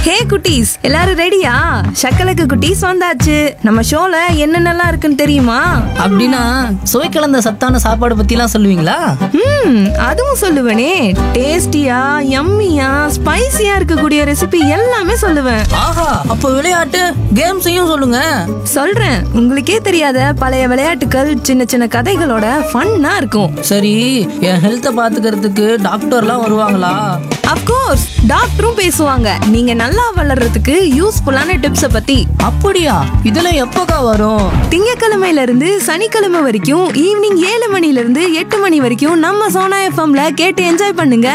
ஹே குட்டீஸ் எல்லாரும் ரெடியா சக்கலக்கு குட்டீஸ் வந்தாச்சு நம்ம ஷோல என்னென்னலாம் இருக்குன்னு தெரியுமா அப்படின்னா சுவை கலந்த சத்தான சாப்பாடு பத்திலாம் சொல்லுவீங்களா ம் அதுவும் சொல்லுவேனே டேஸ்டியா யம்மியா ஸ்பைசியா இருக்கக்கூடிய ரெசிபி எல்லாமே சொல்லுவேன் ஆஹா அப்போ விளையாட்டு கேம்ஸையும் சொல்லுங்க சொல்றேன் உங்களுக்கே தெரியாத பழைய விளையாட்டுகள் சின்ன சின்ன கதைகளோட ஃபன்னா இருக்கும் சரி என் ஹெல்த்தை பாத்துக்கிறதுக்கு டாக்டர்லாம் வருவாங்களா அப்கோர்ஸ் டாக்டரும் பேசுவாங்க நீங்க நல்லா வளர்றதுக்கு யூஸ்ஃபுல்லான டிப்ஸ பத்தி அப்படியா இதெல்லாம் எப்போக்கா வரும் திங்கக்கிழமையில இருந்து சனிக்கிழமை வரைக்கும் ஈவினிங் ஏழு மணில இருந்து எட்டு மணி வரைக்கும் நம்ம சோனா எஃப்எம்ல கேட்டு என்ஜாய் பண்ணுங்க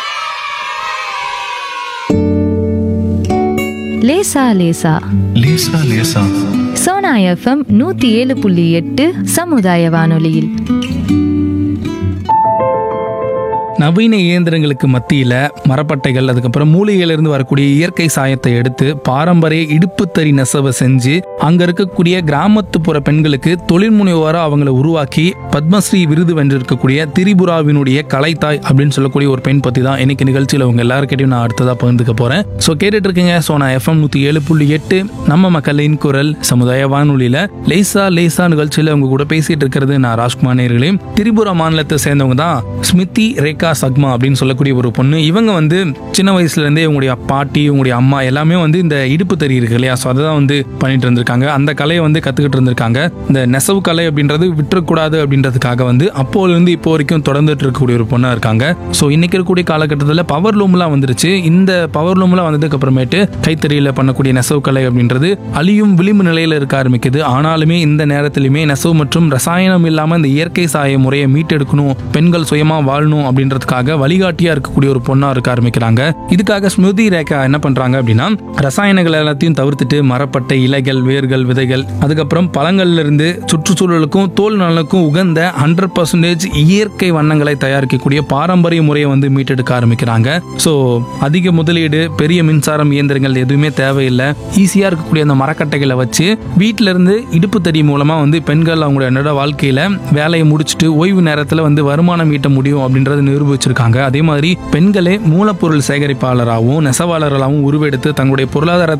லேசா லேசா லேசா லேசா சோனா எஃப்எம் நூத்தி ஏழு புள்ளி எட்டு சமுதாய வானொலியில் நவீன இயந்திரங்களுக்கு மத்தியில் மரப்பட்டைகள் அதுக்கப்புறம் மூலிகையிலிருந்து வரக்கூடிய இயற்கை சாயத்தை எடுத்து பாரம்பரிய இடுப்புத்தறி நெசவை செஞ்சு அங்க இருக்கக்கூடிய கிராமத்துப்புற பெண்களுக்கு தொழில் முனைவோராக அவங்கள உருவாக்கி பத்மஸ்ரீ விருது வென்றிருக்கக்கூடிய திரிபுராவினுடைய கலைத்தாய் அப்படின்னு சொல்லக்கூடிய ஒரு பெண் பத்தி தான் இன்னைக்கு நிகழ்ச்சியில் உங்க எல்லாருக்கிட்டையும் நான் அடுத்ததா பகிர்ந்துக்க போறேன் ஸோ கேட்டுட்டு இருக்கீங்க ஸோ நான் எஃப்எம் நூத்தி ஏழு புள்ளி எட்டு நம்ம மக்களின் குரல் சமுதாய வானொலியில லேசா லேசா நிகழ்ச்சியில உங்க கூட பேசிட்டு இருக்கிறது நான் ராஜ்குமார் நேர்களே திரிபுரா மாநிலத்தை சேர்ந்தவங்க தான் ஸ்மிருதி ரேகா சக்மா அப்படின்னு சொல்லக்கூடிய ஒரு பொண்ணு இவங்க வந்து சின்ன வயசுல இருந்தே இவங்களுடைய பாட்டி இவங்களுடைய அம்மா எல்லாமே வந்து இந்த இடுப்பு தறி இருக்கு இல்லையா ஸோ அதை தான் வந்து பண்ணிட்டு இருந்திருக்காங்க அந்த கலையை வந்து கத்துக்கிட்டு இருந்திருக்காங்க இந்த நெசவு கலை அப்படின்றது விட்டுறக்கூடாது அப்படின்றதுக்காக வந்து அப்போல இருந்து இப்போ வரைக்கும் தொடர்ந்துட்டு இருக்கக்கூடிய ஒரு பொண்ணா இருக்காங்க ஸோ இன்னைக்கு இருக்கக்கூடிய காலகட்டத்தில் பவர் லூம்லாம் வந்துருச்சு இந்த பவர் லூம்லாம் வந்ததுக்கு அப்புறமேட்டு கைத்தறியில பண்ணக்கூடிய நெசவு கலை அப்படின்றது அழியும் விளிம்பு நிலையில இருக்க ஆரம்பிக்குது ஆனாலுமே இந்த நேரத்திலுமே நெசவு மற்றும் ரசாயனம் இல்லாம இந்த இயற்கை சாய முறையை மீட்டெடுக்கணும் பெண்கள் சுயமா வாழணும் அப்படின்றதுக்காக வழிகாட்டியா இருக்கக்கூடிய ஒரு பொண்ணா இருக்க ஆரம்பிக்கிறாங்க இதுக்காக ஸ்மிருதி ரேகா என்ன பண்றாங்க அப்படின்னா ரசாயனங்கள் எல்லாத்தையும் தவிர்த்துட்டு மரப்பட்டை இலைகள் வேர்கள் விதைகள் அதுக்கப்புறம் பழங்கள்ல இருந்து சுற்றுச்சூழலுக்கும் தோல் நலனுக்கும் உகந்த ஹண்ட்ரட் பர்சன்டேஜ் இயற்கை வண்ணங்களை தயாரிக்கக்கூடிய பாரம்பரிய முறையை வந்து மீட்டெடுக்க ஆரம்பிக்கிறாங்க ஸோ அதிக முதலீடு பெரிய மின்சாரம் இயந்திரங்கள் எதுவுமே தேவையில்லை ஈஸியா இருக்கக்கூடிய அந்த மரக்கட்டைகளை வச்சு வீட்டில இருந்து இடுப்பு தறி மூலமா வந்து பெண்கள் அவங்களுடைய அன்றாட வாழ்க்கையில வேலையை முடிச்சுட்டு ஓய்வு நேரத்துல வந்து வருமானம் ஈட்ட முடியும் அப்படின்றத நிரூபிச்சிருக்காங்க அதே மாதிரி பெண்களே மூலப்பொருள் சேகரிப்பாளராகவும் நெசவாளர்களாகவும் உருவெடுத்து தங்களுடைய பொருளாதாரத்தை